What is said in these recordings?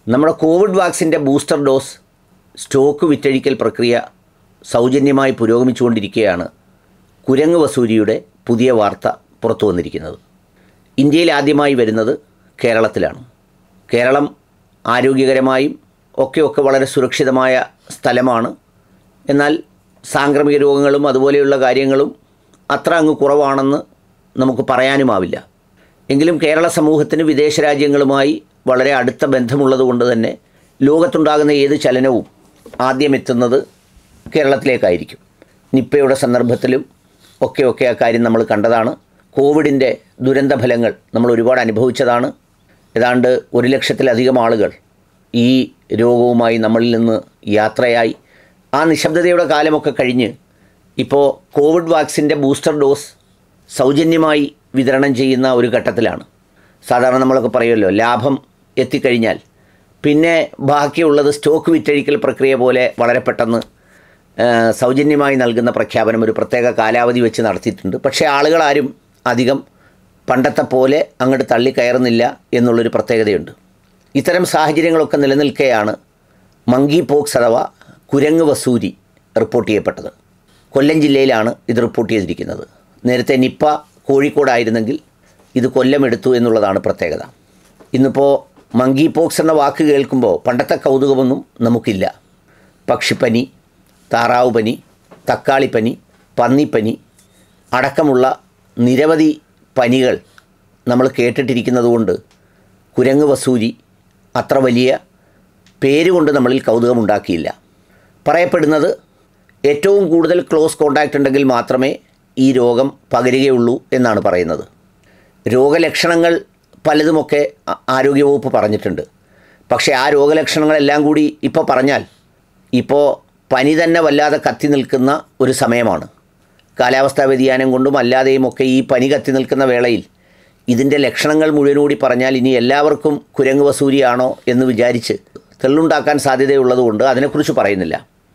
നമ്മുടെ കോവിഡ് വാക്സിൻ്റെ booster dose stock വിറ്റഴിക്കൽ പ്രക്രിയ സൗജന്യമായി പുരോഗമിച്ചുകൊണ്ടിരിക്കുകയാണ് കുരങ്ങ് വസൂരിയുടെ പുതിയ വാർത്ത പുറത്തു വന്നിരിക്കുന്നത് ഇന്ത്യയിൽ ആദ്യമായി വരുന്നത് കേരളത്തിലാണ് കേരളം ആരോഗ്യകരമായും ഒക്കെ ഒക്കെ വളരെ സുരക്ഷിതമായ സ്ഥലമാണ് എന്നാൽ സാംക്രമിക രോഗങ്ങളും അതുപോലെയുള്ള കാര്യങ്ങളും അത്ര അങ്ങ് കുറവാണെന്ന് നമുക്ക് പറയാനുമാവില്ല എങ്കിലും കേരള സമൂഹത്തിന് വിദേശ രാജ്യങ്ങളുമായി വളരെ അടുത്ത ബന്ധമുള്ളത് കൊണ്ട് തന്നെ ലോകത്തുണ്ടാകുന്ന ഏത് ചലനവും ആദ്യം എത്തുന്നത് കേരളത്തിലേക്കായിരിക്കും നിപ്പയുടെ സന്ദർഭത്തിലും ഒക്കെ ഒക്കെ ആ കാര്യം നമ്മൾ കണ്ടതാണ് കോവിഡിൻ്റെ ദുരന്ത ഫലങ്ങൾ നമ്മൾ ഒരുപാട് അനുഭവിച്ചതാണ് ഏതാണ്ട് ഒരു ലക്ഷത്തിലധികം ആളുകൾ ഈ രോഗവുമായി നമ്മളിൽ നിന്ന് യാത്രയായി ആ നിശബ്ദതയുടെ കാലമൊക്കെ കഴിഞ്ഞ് ഇപ്പോൾ കോവിഡ് വാക്സിൻ്റെ ബൂസ്റ്റർ ഡോസ് സൗജന്യമായി വിതരണം ചെയ്യുന്ന ഒരു ഘട്ടത്തിലാണ് സാധാരണ നമ്മളൊക്കെ പറയുമല്ലോ ലാഭം എത്തിക്കഴിഞ്ഞാൽ പിന്നെ ബാക്കിയുള്ളത് സ്റ്റോക്ക് വിറ്റഴിക്കൽ പ്രക്രിയ പോലെ വളരെ പെട്ടെന്ന് ആ, സൗജന്യമായി നൽകുന്ന പ്രഖ്യാപനം ഒരു പ്രത്യേക കാലാവധി വെച്ച് നടത്തിയിട്ടുണ്ട് പക്ഷേ ആളുകളാരും അധികം പണ്ടത്തെ പോലെ അങ്ങോട്ട് തള്ളിക്കയറുന്നില്ല എന്നുള്ളൊരു പ്രത്യേകതയുണ്ട് ഇത്തരം സാഹചര്യങ്ങളൊക്കെ നിലനിൽക്കെയാണ് മങ്കി പോക്സ് അഥവാ കുരങ്ങ് വസൂരി റിപ്പോർട്ട് ചെയ്യപ്പെട്ടത് കൊല്ലം ജില്ലയിലാണ് ഇത് റിപ്പോർട്ട് ചെയ്തിരിക്കുന്നത് നേരത്തെ നിപ്പ കോഴിക്കോടായിരുന്നെങ്കിൽ ഇത് കൊല്ലം എടുത്തു എന്നുള്ളതാണ് പ്രത്യേകത ഇന്നിപ്പോൾ മങ്കി പോക്സ് എന്ന വാക്ക് കേൾക്കുമ്പോൾ പണ്ടത്തെ കൗതുകമൊന്നും നമുക്കില്ല പക്ഷിപ്പനി താറാവ് പനി തക്കാളിപ്പനി പന്നിപ്പനി അടക്കമുള്ള നിരവധി പനികൾ നമ്മൾ കേട്ടിട്ടിരിക്കുന്നത് കൊണ്ട് കുരങ്ങ് വസൂരി അത്ര വലിയ പേരുകൊണ്ട് നമ്മളിൽ കൗതുകമുണ്ടാക്കിയില്ല പറയപ്പെടുന്നത് ഏറ്റവും കൂടുതൽ ക്ലോസ് കോണ്ടാക്റ്റ് ഉണ്ടെങ്കിൽ മാത്രമേ ഈ രോഗം പകരുകയുള്ളൂ എന്നാണ് പറയുന്നത് രോഗലക്ഷണങ്ങൾ പലതുമൊക്കെ ആ- ആരോഗ്യവകുപ്പ് പറഞ്ഞിട്ടുണ്ട് പക്ഷേ ആ രോഗലക്ഷണങ്ങളെല്ലാം കൂടി ഇപ്പോൾ പറഞ്ഞാൽ ഇപ്പോൾ പനി തന്നെ വല്ലാതെ കത്തി നിൽക്കുന്ന ഒരു സമയമാണ് കാലാവസ്ഥാ വ്യതിയാനം കൊണ്ടും അല്ലാതെയും ഒക്കെ ഈ പനി കത്തി നിൽക്കുന്ന വേളയിൽ ഇതിൻ്റെ ലക്ഷണങ്ങൾ മുഴുവൻ കൂടി പറഞ്ഞാൽ ഇനി എല്ലാവർക്കും കുരങ്ങ് വസൂരിയാണോ എന്ന് വിചാരിച്ച് തെള്ളുണ്ടാക്കാൻ സാധ്യതയുള്ളതുകൊണ്ട് അതിനെക്കുറിച്ച് പറയുന്നില്ല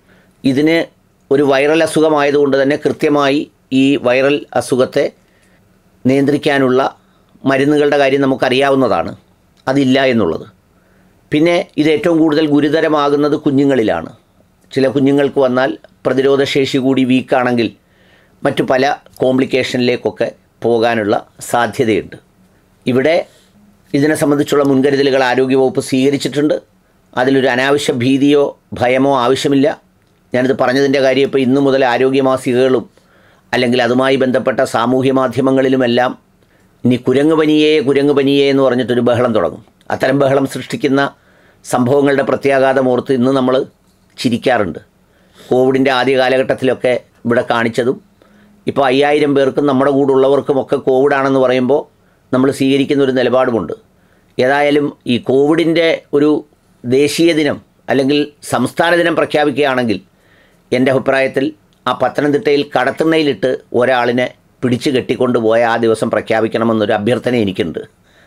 ഇതിന് ഒരു വൈറൽ അസുഖമായതുകൊണ്ട് തന്നെ കൃത്യമായി ഈ വൈറൽ അസുഖത്തെ നിയന്ത്രിക്കാനുള്ള മരുന്നുകളുടെ കാര്യം നമുക്കറിയാവുന്നതാണ് അതില്ല എന്നുള്ളത് പിന്നെ ഇത് ഏറ്റവും കൂടുതൽ ഗുരുതരമാകുന്നത് കുഞ്ഞുങ്ങളിലാണ് ചില കുഞ്ഞുങ്ങൾക്ക് വന്നാൽ പ്രതിരോധശേഷി കൂടി വീക്കാണെങ്കിൽ മറ്റു പല കോംപ്ലിക്കേഷനിലേക്കൊക്കെ പോകാനുള്ള സാധ്യതയുണ്ട് ഇവിടെ ഇതിനെ സംബന്ധിച്ചുള്ള മുൻകരുതലുകൾ ആരോഗ്യവകുപ്പ് സ്വീകരിച്ചിട്ടുണ്ട് അതിലൊരു അനാവശ്യ ഭീതിയോ ഭയമോ ആവശ്യമില്ല ഞാനിത് പറഞ്ഞതിൻ്റെ കാര്യം ഇപ്പോൾ ഇന്നു മുതൽ ആരോഗ്യ മാസികകളും അല്ലെങ്കിൽ അതുമായി ബന്ധപ്പെട്ട സാമൂഹ്യ മാധ്യമങ്ങളിലുമെല്ലാം ഇനി കുരങ്ങ് പനിയേ കുരങ്ങ് പനിയേ എന്ന് പറഞ്ഞിട്ടൊരു ബഹളം തുടങ്ങും അത്തരം ബഹളം സൃഷ്ടിക്കുന്ന സംഭവങ്ങളുടെ പ്രത്യാഘാതം ഓർത്ത് ഇന്ന് നമ്മൾ ചിരിക്കാറുണ്ട് കോവിഡിൻ്റെ ആദ്യ കാലഘട്ടത്തിലൊക്കെ ഇവിടെ കാണിച്ചതും ഇപ്പോൾ അയ്യായിരം പേർക്കും നമ്മുടെ കൂടെ ഉള്ളവർക്കുമൊക്കെ കോവിഡാണെന്ന് പറയുമ്പോൾ നമ്മൾ സ്വീകരിക്കുന്ന ഒരു നിലപാടുമുണ്ട് ഏതായാലും ഈ കോവിഡിൻ്റെ ഒരു ദേശീയ ദിനം അല്ലെങ്കിൽ സംസ്ഥാന ദിനം പ്രഖ്യാപിക്കുകയാണെങ്കിൽ എൻ്റെ അഭിപ്രായത്തിൽ ആ പത്തനംതിട്ടയിൽ കടത്തിണ്ണയിലിട്ട് ഒരാളിനെ പിടിച്ചു കെട്ടിക്കൊണ്ട് പോയ ആ ദിവസം പ്രഖ്യാപിക്കണമെന്നൊരു അഭ്യർത്ഥന എനിക്കുണ്ട്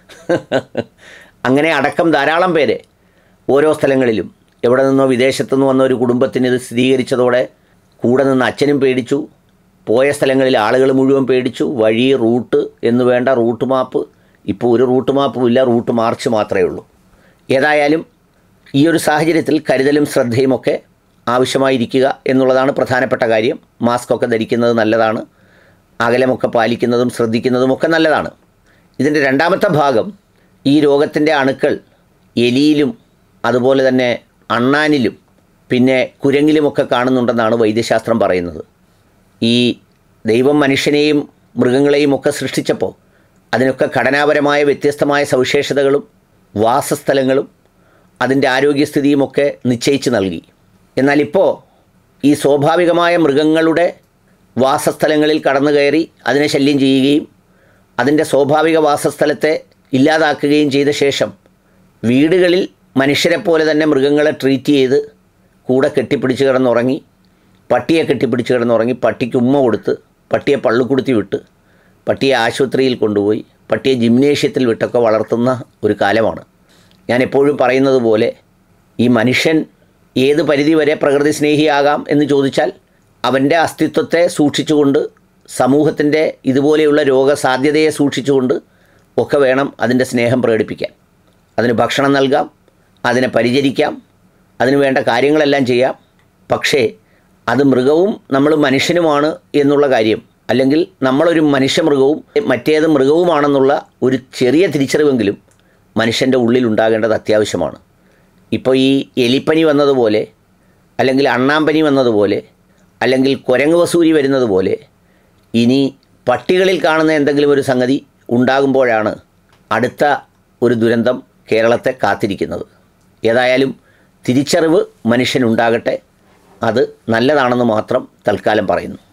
അങ്ങനെ അടക്കം ധാരാളം പേരെ ഓരോ സ്ഥലങ്ങളിലും എവിടെ നിന്നോ വിദേശത്തു നിന്ന് വന്ന ഒരു കുടുംബത്തിന് ഇത് സ്ഥിരീകരിച്ചതോടെ കൂടെ നിന്ന് അച്ഛനും പേടിച്ചു പോയ സ്ഥലങ്ങളിൽ ആളുകൾ മുഴുവൻ പേടിച്ചു വഴി റൂട്ട് എന്ന് വേണ്ട റൂട്ട് മാപ്പ് ഇപ്പോൾ ഒരു റൂട്ട് മാപ്പും ഇല്ല റൂട്ട് മാർച്ച് മാത്രമേ ഉള്ളൂ ഏതായാലും ഈ ഒരു സാഹചര്യത്തിൽ കരുതലും ശ്രദ്ധയുമൊക്കെ ആവശ്യമായിരിക്കുക എന്നുള്ളതാണ് പ്രധാനപ്പെട്ട കാര്യം മാസ്ക് ഒക്കെ ധരിക്കുന്നത് നല്ലതാണ് അകലമൊക്കെ പാലിക്കുന്നതും ശ്രദ്ധിക്കുന്നതും ഒക്കെ നല്ലതാണ് ഇതിൻ്റെ രണ്ടാമത്തെ ഭാഗം ഈ രോഗത്തിൻ്റെ അണുക്കൾ എലിയിലും അതുപോലെ തന്നെ അണ്ണാനിലും പിന്നെ കുരങ്ങിലുമൊക്കെ കാണുന്നുണ്ടെന്നാണ് വൈദ്യശാസ്ത്രം പറയുന്നത് ഈ ദൈവം മനുഷ്യനെയും മൃഗങ്ങളെയും ഒക്കെ സൃഷ്ടിച്ചപ്പോൾ അതിനൊക്കെ ഘടനാപരമായ വ്യത്യസ്തമായ സവിശേഷതകളും വാസസ്ഥലങ്ങളും അതിൻ്റെ ആരോഗ്യസ്ഥിതിയുമൊക്കെ നിശ്ചയിച്ച് നൽകി എന്നാൽ ഇപ്പോൾ ഈ സ്വാഭാവികമായ മൃഗങ്ങളുടെ വാസസ്ഥലങ്ങളിൽ കടന്നു കയറി അതിനെ ശല്യം ചെയ്യുകയും അതിൻ്റെ സ്വാഭാവിക വാസസ്ഥലത്തെ ഇല്ലാതാക്കുകയും ചെയ്ത ശേഷം വീടുകളിൽ മനുഷ്യരെപ്പോലെ തന്നെ മൃഗങ്ങളെ ട്രീറ്റ് ചെയ്ത് കൂടെ കെട്ടിപ്പിടിച്ച് കിടന്നുറങ്ങി പട്ടിയെ കെട്ടിപ്പിടിച്ച് കിടന്നുറങ്ങി പട്ടിക്ക് ഉമ്മ കൊടുത്ത് പട്ടിയെ പള്ളുക്കുടുത്തി വിട്ട് പട്ടിയെ ആശുപത്രിയിൽ കൊണ്ടുപോയി പട്ടിയെ ജിംനേഷ്യത്തിൽ വിട്ടൊക്കെ വളർത്തുന്ന ഒരു കാലമാണ് ഞാൻ എപ്പോഴും പറയുന്നത് പോലെ ഈ മനുഷ്യൻ ഏത് പരിധി വരെ പ്രകൃതി സ്നേഹിയാകാം എന്ന് ചോദിച്ചാൽ അവൻ്റെ അസ്തിത്വത്തെ സൂക്ഷിച്ചുകൊണ്ട് സമൂഹത്തിൻ്റെ ഇതുപോലെയുള്ള രോഗസാധ്യതയെ സൂക്ഷിച്ചുകൊണ്ട് ഒക്കെ വേണം അതിൻ്റെ സ്നേഹം പ്രകടിപ്പിക്കാൻ അതിന് ഭക്ഷണം നൽകാം അതിനെ പരിചരിക്കാം അതിന് വേണ്ട കാര്യങ്ങളെല്ലാം ചെയ്യാം പക്ഷേ അത് മൃഗവും നമ്മൾ മനുഷ്യനുമാണ് എന്നുള്ള കാര്യം അല്ലെങ്കിൽ നമ്മളൊരു മനുഷ്യമൃഗവും മറ്റേത് മൃഗവുമാണെന്നുള്ള ഒരു ചെറിയ തിരിച്ചറിവെങ്കിലും മനുഷ്യൻ്റെ ഉള്ളിൽ ഉണ്ടാകേണ്ടത് അത്യാവശ്യമാണ് ഇപ്പോൾ ഈ എലിപ്പനി വന്നതുപോലെ അല്ലെങ്കിൽ അണ്ണാമ്പനി വന്നതുപോലെ അല്ലെങ്കിൽ കുരങ്ങ് വസൂരി വരുന്നത് പോലെ ഇനി പട്ടികളിൽ കാണുന്ന എന്തെങ്കിലും ഒരു സംഗതി ഉണ്ടാകുമ്പോഴാണ് അടുത്ത ഒരു ദുരന്തം കേരളത്തെ കാത്തിരിക്കുന്നത് ഏതായാലും തിരിച്ചറിവ് മനുഷ്യനുണ്ടാകട്ടെ അത് നല്ലതാണെന്ന് മാത്രം തൽക്കാലം പറയുന്നു